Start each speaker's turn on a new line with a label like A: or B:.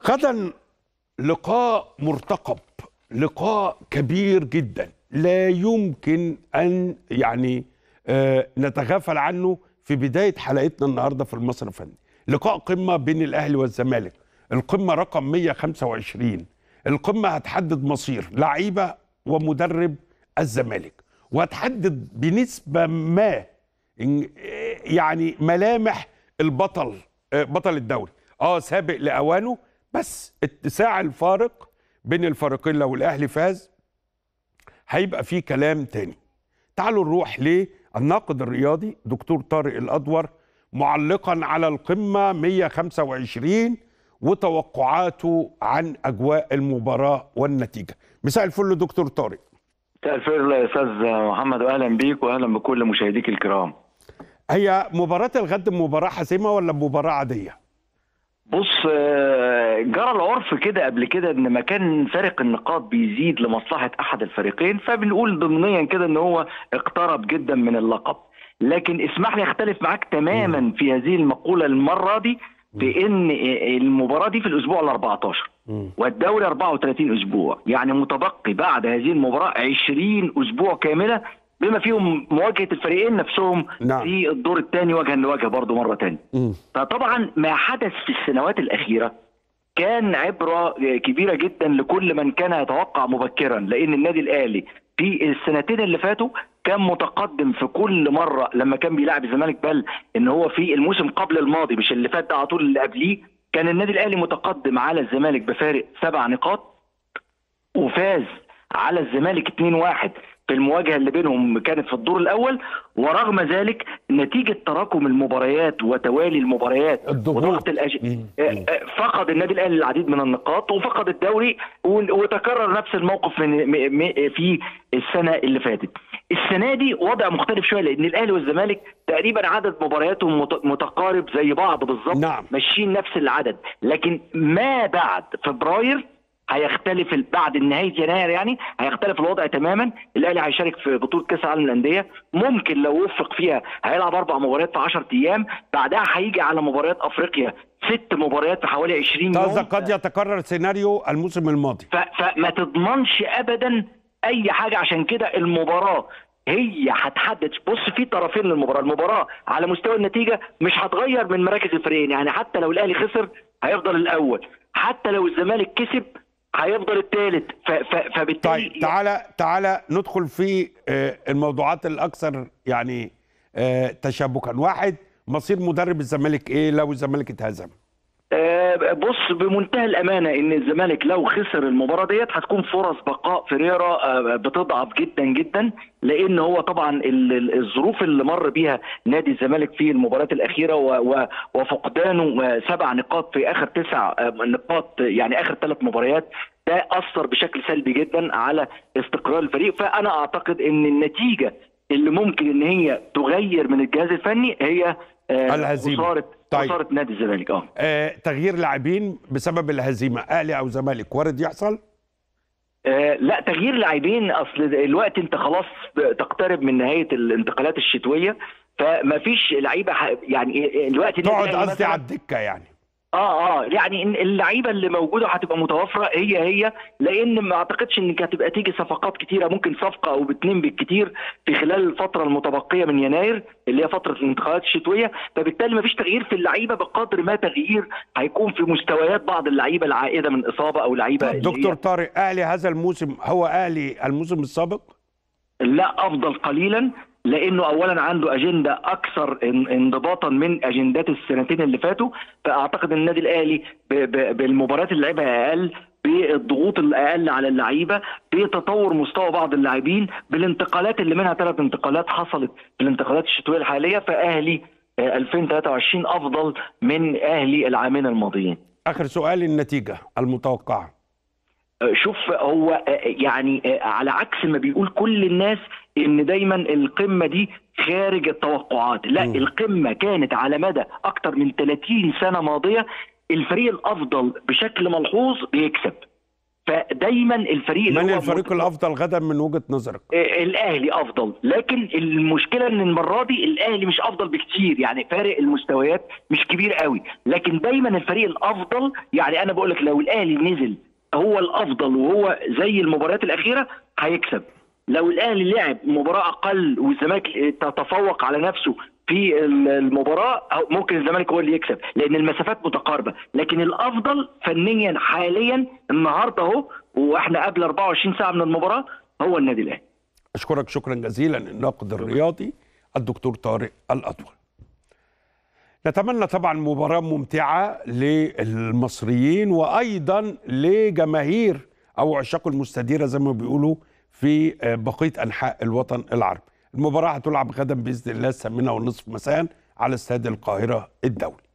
A: غدا لقاء مرتقب لقاء كبير جدا لا يمكن ان يعني آه، نتغافل عنه في بدايه حلقتنا النهارده في المصري الفني لقاء قمه بين الاهلي والزمالك القمه رقم 125 القمه هتحدد مصير لعيبه ومدرب الزمالك وهتحدد بنسبه ما إن- يعني ملامح البطل آه، بطل الدوري اه سابق لاوانه بس اتساع الفارق بين الفريقين لو الاهلي فاز هيبقى في كلام تاني تعالوا نروح للناقد الرياضي دكتور طارق الادور معلقا على القمه 125 وتوقعاته عن اجواء المباراه والنتيجه مساء الفل دكتور طارق
B: مساء الخير يا استاذ محمد واهلا بيك واهلا بكل مشاهديك الكرام
A: هي مباراه الغد مباراه حاسمه ولا مباراه عاديه
B: بص آه، جرى العرف كده قبل كده ان ما كان فارق النقاط بيزيد لمصلحه احد الفريقين فبنقول ضمنيا كده ان هو اقترب جدا من اللقب لكن اسمح لي اختلف معاك تماما في هذه المقوله المره دي في ان المباراه دي في الاسبوع ال 14 والدوري 34 اسبوع يعني متبقي بعد هذه المباراه 20 اسبوع كامله بما فيهم مواجهه الفريقين نفسهم
A: نعم.
B: في الدور الثاني وجها لوجه برضه مره ثانيه
A: مم.
B: فطبعا ما حدث في السنوات الأخيرة كان عبرة كبيرة جدا لكل من كان يتوقع مبكرا لأن النادي الأهلي في السنتين اللي فاتوا كان متقدم في كل مرة لما كان بيلعب الزمالك بل إن هو في الموسم قبل الماضي مش اللي فات ده على طول اللي قبليه كان النادي الأهلي متقدم على الزمالك بفارق سبع نقاط وفاز على الزمالك 2-1 في المواجهه اللي بينهم كانت في الدور الاول ورغم ذلك نتيجه تراكم المباريات وتوالي المباريات
A: الضغوط.
B: وضغط الأج...
A: مم.
B: آه، آه، فقد النادي الاهلي العديد من النقاط وفقد الدوري و- وتكرر نفس الموقف من م- م- في السنه اللي فاتت. السنه دي وضع مختلف شويه لان الاهلي والزمالك تقريبا عدد مبارياتهم مت- متقارب زي بعض بالظبط
A: نعم.
B: ماشيين نفس العدد لكن ما بعد فبراير هيختلف ال- بعد نهايه يناير يعني هيختلف الوضع تماما الاهلي هيشارك في بطوله كاس العالم للانديه ممكن لو وفق فيها هيلعب اربع مباريات في 10 ايام بعدها هيجي على مباريات افريقيا ست مباريات في حوالي 20 يوم
A: قصدك قد يتكرر سيناريو الموسم الماضي
B: ف- فما تضمنش ابدا اي حاجه عشان كده المباراه هي هتحدد بص في طرفين للمباراه المباراه على مستوى النتيجه مش هتغير من مراكز الفريقين يعني حتى لو الاهلي خسر هيفضل الاول حتى لو الزمالك كسب هيفضل الثالث فبالتالي
A: طيب تعالى تعالى ندخل في آه، الموضوعات الاكثر يعني آه، تشابكا واحد مصير مدرب الزمالك ايه لو الزمالك اتهزم
B: آه، بص بمنتهى الامانه ان الزمالك لو خسر المباراه ديت هتكون فرص بقاء فيريرا آه، بتضعف جدا جدا لان هو طبعا ال- ال- الظروف اللي مر بيها نادي الزمالك في المباريات الاخيره و- و- وفقدانه آه، سبع نقاط في اخر تسع آه، نقاط يعني اخر ثلاث مباريات ده اثر بشكل سلبي جدا على استقرار الفريق فانا اعتقد ان النتيجه اللي ممكن ان هي تغير من الجهاز الفني هي آه،
A: الهزيمة.
B: خساره
A: طيب.
B: خساره نادي الزمالك اه
A: آه، تغيير لاعبين بسبب الهزيمه اهلي او زمالك وارد يحصل
B: آه، لا تغيير لاعبين اصل الوقت انت خلاص تقترب من نهايه الانتقالات الشتويه فما فيش لعيبه ح- يعني الوقت النادي
A: تقعد
B: الأهلي
A: قصدي
B: مثلاً-
A: على الدكه يعني
B: اه اه يعني إن اللعيبه اللي موجوده هتبقى متوفره هي هي لان ما اعتقدش ان هتبقى تيجي صفقات كتيره ممكن صفقه او باتنين بالكتير في خلال الفتره المتبقيه من يناير اللي هي فتره الانتقالات الشتويه فبالتالي ما فيش تغيير في اللعيبه بقدر ما تغيير هيكون في مستويات بعض اللعيبه العائده من اصابه او لعيبه اللي
A: دكتور
B: هي
A: طارق اهلي هذا الموسم هو اهلي الموسم السابق
B: لا افضل قليلا لانه اولا عنده اجنده اكثر ان- انضباطا من اجندات السنتين اللي فاتوا فاعتقد ان النادي الاهلي ب- ب- بالمباريات اللي لعبها اقل بالضغوط الاقل على اللعيبه بتطور مستوى بعض اللاعبين بالانتقالات اللي منها ثلاث انتقالات حصلت في الانتقالات الشتويه الحاليه فاهلي آه، 2023 افضل من اهلي العامين الماضيين
A: اخر سؤال النتيجه المتوقعه
B: شوف هو يعني على عكس ما بيقول كل الناس ان دايما القمه دي خارج التوقعات لا
A: مم.
B: القمه كانت على مدى اكتر من 30 سنه ماضيه الفريق الافضل بشكل ملحوظ بيكسب فدايما الفريق اللي
A: من
B: هو
A: الفريق الافضل غدا من وجهه نظرك
B: آه، الاهلي افضل لكن المشكله ان المره دي الاهلي مش افضل بكتير يعني فارق المستويات مش كبير قوي لكن دايما الفريق الافضل يعني انا بقول لك لو الاهلي نزل هو الافضل وهو زي المباريات الاخيره هيكسب لو الاهلي لعب مباراه اقل والزمالك تتفوق على نفسه في المباراه أو ممكن الزمالك هو اللي يكسب لان المسافات متقاربه لكن الافضل فنيا حاليا النهارده اهو واحنا قبل 24 ساعه من المباراه هو النادي الاهلي
A: اشكرك شكرا جزيلا الناقد الرياضي الدكتور طارق الاطول نتمنى طبعا مباراه ممتعه للمصريين وايضا لجماهير او عشاق المستديره زي ما بيقولوا في بقيه انحاء الوطن العربي المباراه هتلعب غدا باذن الله الثامنه والنصف مساء على استاد القاهره الدولي